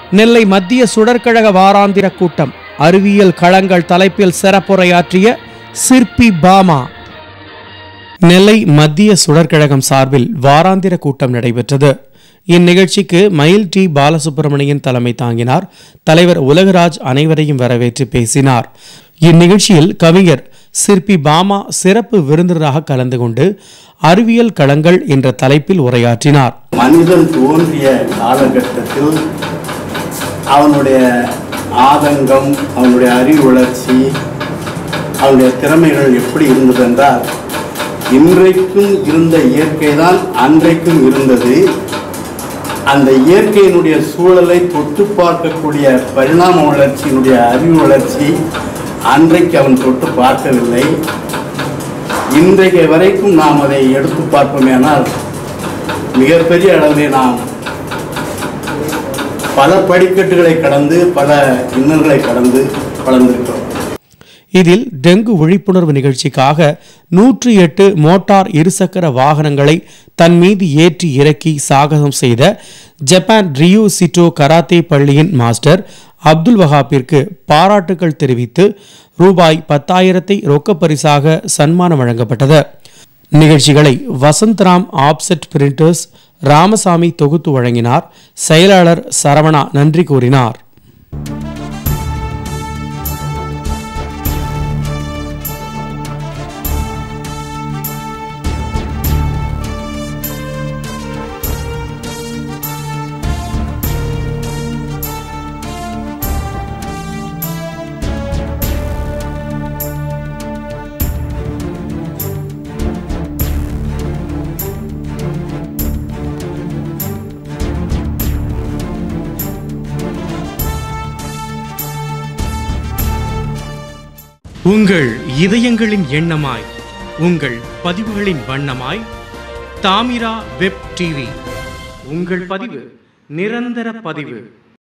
நெல்லை மத்திய சுடற்கழக வாராந்திர கூட்டம் அறிவியல் களங்கள் தலைப்பில் சிறப்புரையாற்றிய சிற்பி பாமா நெல்லை மத்திய சுடற்கழகம் சார்பில் வாராந்திர கூட்டம் நடைபெற்றது இந்நிகழ்ச்சிக்கு மயில் டி பாலசுப்பிரமணியன் தலைமை தாங்கினார் தலைவர் உலகராஜ் அனைவரையும் வரவேற்று பேசினார் இந்நிகழ்ச்சியில் கவிஞர் சிற்பி பாமா சிறப்பு விருந்தினராக கலந்து கொண்டு அறிவியல் களங்கள் என்ற தலைப்பில் உரையாற்றினார் மனிதன் தோன்றிய காலகட்டத்தில் அவனுடைய ஆதங்கம் அவனுடைய அறிவு வளர்ச்சி அவனுடைய திறமைகள் எப்படி இருந்தது என்றால் இன்றைக்கும் இருந்த இயற்கை தான் அன்றைக்கும் இருந்தது அந்த இயற்கையினுடைய சூழலை தொட்டு பார்க்கக்கூடிய பரிணாம வளர்ச்சியினுடைய அறிவு வளர்ச்சி அன்றைக்கு அவன் தொட்டு பார்க்கவில்லை இன்றைக்கு வரைக்கும் நாம் அதை எடுத்து பார்ப்போமேனால் மிகப்பெரிய அளவிலே நாம் பல படிக்கட்டுகளை கடந்து பல இன்னல்களை கடந்து வளர்ந்திருக்கிறோம் இதில் டெங்கு விழிப்புணர்வு நிகழ்ச்சிக்காக நூற்றி எட்டு மோட்டார் இருசக்கர வாகனங்களை தன் மீது ஏற்றி இறக்கி சாகசம் செய்த ஜப்பான் ரியோ சிட்டோ கராத்தே பள்ளியின் மாஸ்டர் அப்துல் வஹாப்பிற்கு பாராட்டுகள் தெரிவித்து ரூபாய் பத்தாயிரத்தை ரொக்கப் பரிசாக சன்மானம் வழங்கப்பட்டது நிகழ்ச்சிகளை வசந்த்ராம் ஆப்செட் பிரிண்டர்ஸ் ராமசாமி தொகுத்து வழங்கினார் செயலாளர் சரவணா நன்றி கூறினார் உங்கள் இதயங்களின் எண்ணமாய் உங்கள் பதிவுகளின் வண்ணமாய் தாமிரா வெப் டிவி உங்கள் பதிவு நிரந்தர பதிவு